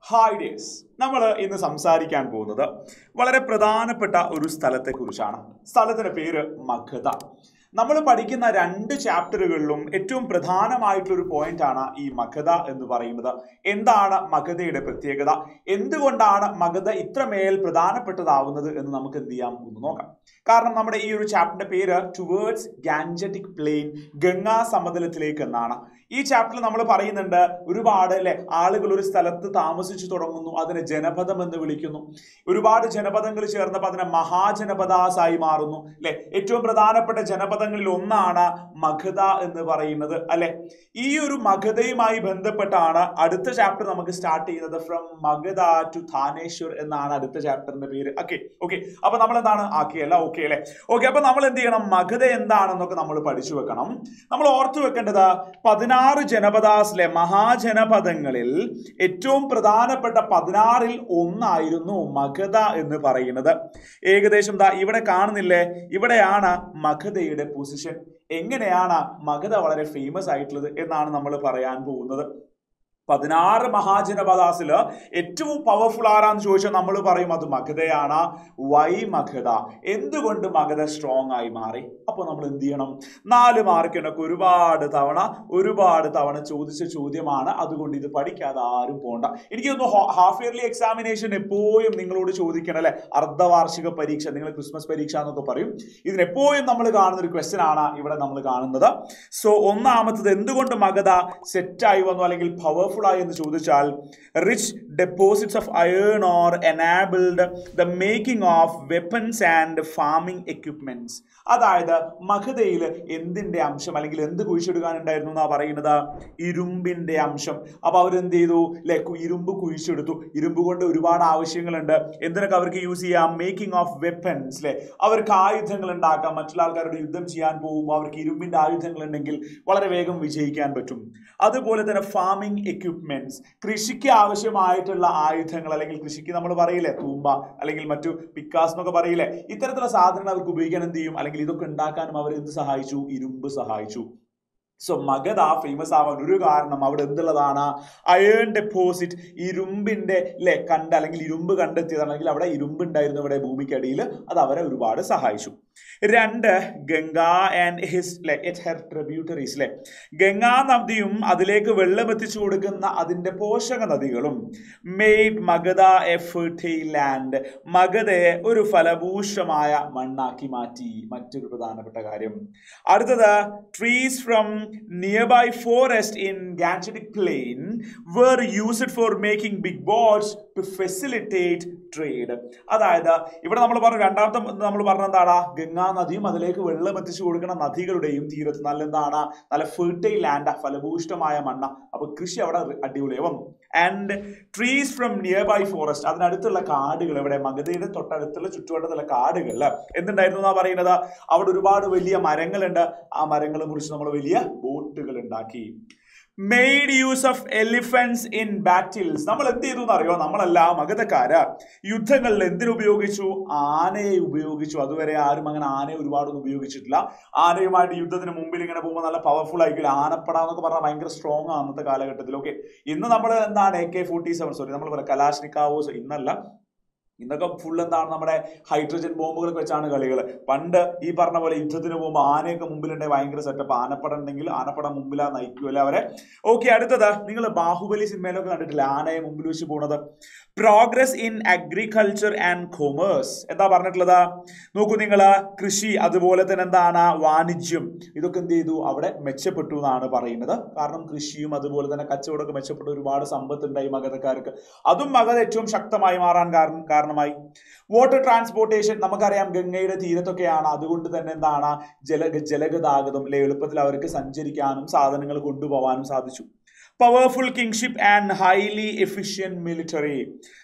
hi days നമ്മൾ ഇന്ന് സംസാരിക്കാൻ പോകുന്നത് വളരെ പ്രധാനപ്പെട്ട ഒരു സ്ഥലത്തെക്കുറിച്ചാണ് സ്ഥലത്തിന്റെ പേര് മഗധ നമ്മൾ പഠിക്കുന്ന രണ്ട് ചാപ്റ്ററുകളിലും ഏറ്റവും പ്രധാനമായിട്ടൊരു പോയിന്റ് ആണ് ഈ മഗധ എന്ന് പറയുന്നത് എന്താണ് മഗധയുടെ പ്രത്യേകത എന്തുകൊണ്ടാണ് മഗധ ഇത്രമേൽ പ്രധാനപ്പെട്ടതാവുന്നത് എന്ന് നമുക്ക് എന്ത് ചെയ്യാം ഒന്ന് നോക്കാം കാരണം നമ്മുടെ ഈ ഒരു ചാപ്റ്ററിന്റെ പേര് ടുവേർഡ്സ് ഗാൻജറ്റിക് പ്ലെയിൻ ഗംഗാ സമതലത്തിലേക്ക് എന്നാണ് ഈ ചാപ്റ്ററിൽ നമ്മൾ പറയുന്നുണ്ട് ഒരുപാട് അല്ലെ ആളുകൾ ഒരു സ്ഥലത്ത് താമസിച്ചു തുടങ്ങുന്നു അതിനെ ജനപദം എന്ന് വിളിക്കുന്നു ഒരുപാട് ജനപദങ്ങൾ ചേർന്നപ്പോൾ അതിനെ മഹാജനപദാസായി മാറുന്നു അല്ലെ ഏറ്റവും പ്രധാനപ്പെട്ട ജനപദങ്ങളിൽ ഒന്നാണ് മഗധ എന്ന് പറയുന്നത് അല്ലെ ഈ ഒരു മഗധയുമായി ബന്ധപ്പെട്ടാണ് അടുത്ത ചാപ്റ്റർ നമുക്ക് സ്റ്റാർട്ട് ചെയ്യുന്നത് ഫ്രം മഗധ ടു ഥാനേശ്വർ എന്നാണ് അടുത്ത ചാപ്റ്ററിന്റെ പേര് ഓക്കെ ഓക്കെ അപ്പൊ നമ്മൾ എന്താണ് ആക്കിയല്ല ഓക്കെ അല്ലെ ഓക്കെ അപ്പൊ നമ്മൾ എന്ത് ചെയ്യണം മഗധ എന്താണെന്നൊക്കെ നമ്മൾ പഠിച്ചു വെക്കണം നമ്മൾ ഓർത്തു വെക്കേണ്ടത് പതിനാറ് ജനപദാസിലെ മഹാജനപദങ്ങളിൽ ഏറ്റവും പ്രധാനപ്പെട്ട പതിനാറിൽ ഒന്നായിരുന്നു മഗധ എന്ന് പറയുന്നത് ഏകദേശം ദാ ഇവിടെ കാണുന്നില്ലേ ഇവിടെയാണ് മഗധയുടെ പൊസിഷൻ എങ്ങനെയാണ് മഗധ വളരെ ഫേമസ് ആയിട്ടുള്ളത് എന്നാണ് നമ്മൾ പറയാൻ പോകുന്നത് പതിനാറ് മഹാജനപദാസില് ഏറ്റവും പവർഫുൾ ആരാന്ന് ചോദിച്ചാൽ നമ്മൾ പറയും അത് മഗധയാണ് വൈ മഗധ എന്തുകൊണ്ട് മഗധ സ്ട്രോങ് ആയി മാറി അപ്പോൾ നമ്മൾ എന്ത് ചെയ്യണം നാല് മാർക്കിനൊക്കെ ഒരുപാട് തവണ ഒരുപാട് തവണ ചോദിച്ച ചോദ്യമാണ് അതുകൊണ്ട് ഇത് പഠിക്കാതെ ആരും പോണ്ട എനിക്ക് തോന്നുന്നു ഹാഫ് ഇയർലി എക്സാമിനേഷൻ എപ്പോഴും നിങ്ങളോട് ചോദിക്കണം അല്ലെ അർദ്ധവാർഷിക പരീക്ഷ നിങ്ങൾ ക്രിസ്മസ് പരീക്ഷ എന്നൊക്കെ പറയും ഇതിനെപ്പോഴും നമ്മൾ കാണുന്ന ഒരു ക്വസ്റ്റ്യൻ ആണ് ഇവിടെ നമ്മൾ കാണുന്നത് സോ ഒന്നാമത്തത് എന്തുകൊണ്ട് മഗധ സെറ്റായി വന്നു അല്ലെങ്കിൽ പവർഫുൾ ആയി എന്ന് ചോദിച്ചാൽ rich deposits of iron or enabled the making of weapons and farming equipments അതായത് മഗധയിൽ എന്തിന്റെ അംശം അല്ലെങ്കിൽ എന്ത് കുഴിച്ചെടുക്കാനുണ്ടായിരുന്നു എന്നാ പറയുന്നത് ഇരുമ്പിന്റെ അംശം അപ്പൊ അവരെന്ത് ചെയ്തു ലെ ഇരുമ്പ് കുഴിച്ചെടുത്തു ഇരുമ്പ് കൊണ്ട് ഒരുപാട് ആവശ്യങ്ങളുണ്ട് എന്തിനൊക്കെ അവർക്ക് യൂസ് ചെയ്യാം മേക്കിംഗ് ഓഫ് വെപ്പൺസ് അല്ലെ അവർക്ക് ആയുധങ്ങൾ ഉണ്ടാക്കാം മറ്റുള്ള ആൾക്കാരോട് യുദ്ധം ചെയ്യാൻ പോകുമ്പോൾ അവർക്ക് ഇരുമ്പിന്റെ ആയുധങ്ങൾ ഉണ്ടെങ്കിൽ വളരെ വേഗം വിജയിക്കാൻ പറ്റും അതുപോലെ തന്നെ ഫാമിംഗ് എക്യുപ്മെന്റ്സ് കൃഷിക്ക് ആവശ്യമായിട്ടുള്ള ആയുധങ്ങൾ അല്ലെങ്കിൽ കൃഷിക്ക് നമ്മൾ പറയില്ലേ തൂമ്പ അല്ലെങ്കിൽ മറ്റു പിക്കാസ് എന്നൊക്കെ പറയില്ലേ ഇത്തരത്തിലുള്ള സാധനങ്ങൾ അവർക്ക് ഉപയോഗിക്കാൻ എന്ത് ചെയ്യും അല്ലെങ്കിൽ ഇതൊക്കെ ഉണ്ടാക്കാനും അവർ എന്ത് സഹായിച്ചു ഇരുമ്പ് സഹായിച്ചു സോ മഗധ ഫേമസ് ആവാൻ ഒരു കാരണം അവിടെ എന്തുള്ളതാണ് അയേൺ ഡെപ്പോസിറ്റ് ഇരുമ്പിന്റെ ലെ കണ്ട് അല്ലെങ്കിൽ ഇരുമ്പ് കണ്ടെത്തിയതാണ് അല്ലെങ്കിൽ അവിടെ ഇരുമ്പ് ഉണ്ടായിരുന്നു ഇവിടെ ഭൂമിക്കടിയിൽ അത് അവരെ ഒരുപാട് സഹായിച്ചു രണ്ട് Ganga and his it her tributaries ലെ ഗംഗാ നദിയും അതിലേക്ക് വെള്ളം എത്തിച്ചു കൊടുക്കുന്ന അതിന്റെ പോഷക നദികളും made Magadha a fertile land മഗധയെ ഒരു ഫലഭൂഷമായ മണ്ണാക്കി മാറ്റി മറ്റൊരു പ്രധാനപ്പെട്ട കാര്യം അടുത്തത് trees from nearby forest in gangetic plain were used for making big boats to facilitate trade അതായത് ഇവിടെ നമ്മൾ പറഞ്ഞു രണ്ടാമത്തെ നമ്മൾ പറഞ്ഞ എന്താണ് ഗംഗാ നദിയും അതിലേക്ക് വെള്ളം എത്തിച്ചു കൊടുക്കുന്ന നദികളുടെയും തീരത്ത് നല്ല എന്താണ് നല്ല ഫെർട്ടൈൽ ലാൻഡ് ഫലഭൂഷ്ടമായ മണ്ണ അപ്പൊ കൃഷി അവിടെ അടിപൊളിയായി വന്നു and trees from nearby forest അതിനടുത്തുള്ള കാടുകൾ ഇവിടെ മഗധയുടെ തൊട്ടടുത്തുള്ള ചുറ്റുവട്ടത്തുള്ള കാടുകളിൽ എന്തുണ്ടായിരുന്നു എന്നാ പറയുന്നത് അവിടെ ഒരുപാട് വലിയ മരങ്ങളുണ്ട് ആ മരങ്ങളെ കുറിച്ച് നമ്മൾ വലിയ ബോട്ടുകൾ ഉണ്ടാക്കി made use of elephants in battles നമ്മൾ എന്ത് ചെയ്തു എന്നറിയോ നമ്മളല്ല മഗധക്കാര് യുദ്ധങ്ങളിൽ എന്തിനുപയോഗിച്ചു ആനയെ ഉപയോഗിച്ചു അതുവരെ ആരും അങ്ങനെ ആനയെ ഒരുപാടൊന്നും ഉപയോഗിച്ചിട്ടില്ല ആനയുമായിട്ട് യുദ്ധത്തിന് മുമ്പിൽ ഇങ്ങനെ പോകുമ്പോൾ നല്ല പവർഫുൾ ആയിരിക്കില്ല ആനപ്പട എന്നൊക്കെ പറഞ്ഞാൽ ഭയങ്കര സ്ട്രോങ് ആണ് അന്നത്തെ കാലഘട്ടത്തിൽ ഓക്കെ ഇന്ന് നമ്മൾ എന്താണ് A K forty seven sorry നമ്മൾ പറയാം കലാഷ്നിക്കാവോസ് ഇന്നല്ല ഇന്നൊക്കെ ഫുൾ എന്താണ് നമ്മുടെ ഹൈഡ്രജൻ ബോംബുകളൊക്കെ വെച്ചാണ് കളികൾ പണ്ട് ഈ പറഞ്ഞ പോലെ യുദ്ധത്തിന് പോകുമ്പോൾ ആനയൊക്കെ മുമ്പിലുണ്ടെങ്കിൽ ഭയങ്കര സെറ്റപ്പ് ആനപ്പടം ഉണ്ടെങ്കിൽ ആനപ്പടം മുമ്പിലാ നയിക്കുമല്ലോ അവരെ ഓക്കെ അടുത്തത് നിങ്ങൾ ബാഹുബലി സിനിമയിലൊക്കെ കണ്ടിട്ടില്ല ആനയെ മുമ്പിൽ വെച്ച് പോണത് progress in agriculture and commerce എന്താ പറഞ്ഞിട്ടുള്ളത് നോക്കൂ നിങ്ങൾ കൃഷി അതുപോലെ തന്നെ എന്താണ് വാണിജ്യം ഇതൊക്കെ എന്ത് ചെയ്തു അവിടെ മെച്ചപ്പെട്ടു എന്നാണ് പറയുന്നത് കാരണം കൃഷിയും അതുപോലെ തന്നെ കച്ചവടമൊക്കെ മെച്ചപ്പെട്ടു ഒരുപാട് സമ്പത്ത് ഉണ്ടായി മഗധക്കാർക്ക് അതും മഗധ ഏറ്റവും ശക്തമായി മാറാൻ കാരണം കാരണമായി വാട്ടർ ട്രാൻസ്പോർട്ടേഷൻ നമുക്കറിയാം ഗംഗയുടെ തീരത്തൊക്കെയാണ് അതുകൊണ്ട് തന്നെ എന്താണ് ജല ജലഗതാഗതം അല്ലെ എളുപ്പത്തിൽ അവർക്ക് സഞ്ചരിക്കാനും സാധനങ്ങൾ കൊണ്ടുപോകാനും സാധിച്ചു powerful kingship and highly efficient military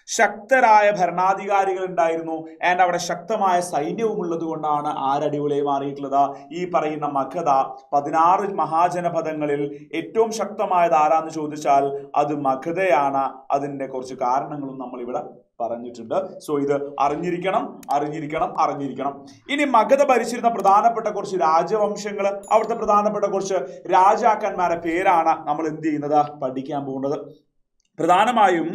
ശക്തരായ ഭരണാധികാരികൾ ഉണ്ടായിരുന്നു ആൻഡ് അവിടെ ശക്തമായ സൈന്യവും ഉള്ളത് കൊണ്ടാണ് ആരടിപൊളിയായി മാറിയിട്ടുള്ളത് ഈ പറയുന്ന മഗധ പതിനാറ് മഹാജനപദങ്ങളിൽ ഏറ്റവും ശക്തമായത് ആരാന്ന് ചോദിച്ചാൽ അത് മഗധയാണ് അതിന്റെ കുറച്ച് കാരണങ്ങളും നമ്മൾ ഇവിടെ പറഞ്ഞിട്ടുണ്ട് സോ ഇത് അറിഞ്ഞിരിക്കണം അറിഞ്ഞിരിക്കണം അറിഞ്ഞിരിക്കണം ഇനി മഗധ ഭരിച്ചിരുന്ന പ്രധാനപ്പെട്ട കുറച്ച് രാജവംശങ്ങൾ അവിടുത്തെ പ്രധാനപ്പെട്ട കുറച്ച് രാജാക്കന്മാരെ പേരാണ് നമ്മൾ എന്ത് ചെയ്യുന്നത് പഠിക്കാൻ പോകുന്നത് പ്രധാനമായും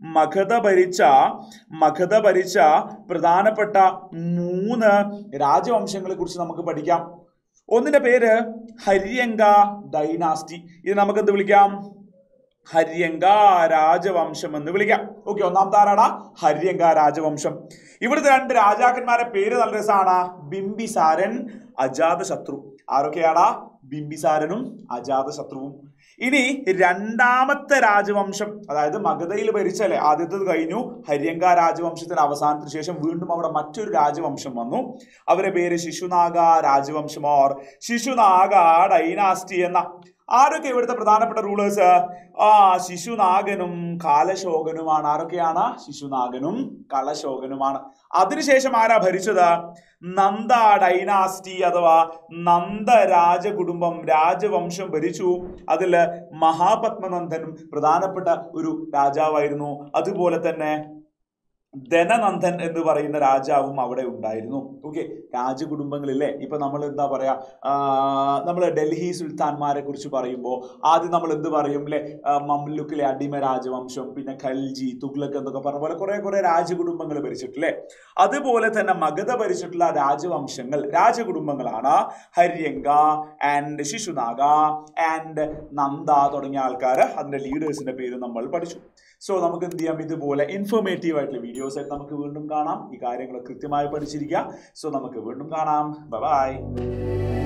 മഗധ ഭരിച്ച മഗധ ഭരിച്ച പ്രധാനപ്പെട്ട മൂന്ന് രാജവംശങ്ങളെ കുറിച്ച് നമുക്ക് പഠിക്കാം ഒന്നിന്റെ പേര് ഹര്യങ്ക ഡൈനാസ്റ്റി ഇത് നമുക്ക് എന്ത് വിളിക്കാം ഹര്യങ്ക രാജവംശം എന്ന് വിളിക്കാം ഓക്കെ ഒന്നാമത്തെ ആരാടാ ഹര്യങ്ക രാജവംശം ഇവിടുത്തെ രണ്ട് രാജാക്കന്മാരെ പേര് നല്ല രസമാണ് ബിംബിസാരൻ അജാതശത്രു ആരൊക്കെയാടാ ബിംബിസാരനും അജാതശത്രുവും ഇനി രണ്ടാമത്തെ രാജവംശം അതായത് മഗധയിൽ ഭരിച്ചല്ലേ ആദ്യത്തേത് കഴിഞ്ഞു ഹര്യങ്ക രാജവംശത്തിന്റെ അവസാനത്തിന് ശേഷം വീണ്ടും അവിടെ മറ്റൊരു രാജവംശം വന്നു അവരുടെ പേര് ശിശുനാഗ രാജവംശം ഓർ ശിശുനാഗ ഡൈനാസ്റ്റി എന്ന ആരൊക്കെ ഇവിടുത്തെ പ്രധാനപ്പെട്ട റൂളേഴ്സ് ആ ശിശുനാഗനും കാലശോകനുമാണ് ആരൊക്കെയാണ് ശിശുനാഗനും കളശോകനുമാണ് അതിനുശേഷം ആരാ ഭരിച്ചത് നന്ദ ഡൈനാസ്റ്റി അഥവാ നന്ദ രാജകുടുംബം രാജവംശം ഭരിച്ചു അതിൽ മഹാപത്മനന്ദനും പ്രധാനപ്പെട്ട ഒരു രാജാവായിരുന്നു അതുപോലെ തന്നെ ധനനന്ദൻ എന്ന് പറയുന്ന രാജാവും അവിടെ ഉണ്ടായിരുന്നു ഓക്കെ രാജകുടുംബങ്ങളില്ലേ ഇപ്പൊ നമ്മൾ എന്താ പറയാ നമ്മൾ ഡൽഹി സുൽത്താൻമാരെ കുറിച്ച് പറയുമ്പോൾ ആദ്യം നമ്മൾ എന്ത് പറയും അല്ലെ മംലുക്കിലെ അടിമ രാജവംശം പിന്നെ ഖൽജി തുഗ്ലക്ക് എന്നൊക്കെ പറഞ്ഞ പോലെ കുറെ കുറെ രാജകുടുംബങ്ങൾ ഭരിച്ചിട്ടില്ലേ അതുപോലെ തന്നെ മഗധ ഭരിച്ചിട്ടുള്ള രാജവംശങ്ങൾ രാജകുടുംബങ്ങളാണ് ഹര്യങ്ക ആൻഡ് ശിശുനാഗ ആൻഡ് നന്ദ തുടങ്ങിയ ആൾക്കാർ അതിന്റെ ലീഡേഴ്സിന്റെ പേര് നമ്മൾ പഠിച്ചു സോ നമുക്ക് എന്ത് ചെയ്യാം ഇതുപോലെ ഇൻഫോർമേറ്റീവ് ആയിട്ടുള്ള വീഡിയോസ് ആയിട്ട് നമുക്ക് വീണ്ടും കാണാം ഈ കാര്യങ്ങൾ കൃത്യമായി പഠിച്ചിരിക്കുക സോ നമുക്ക് വീണ്ടും കാണാം ബൈ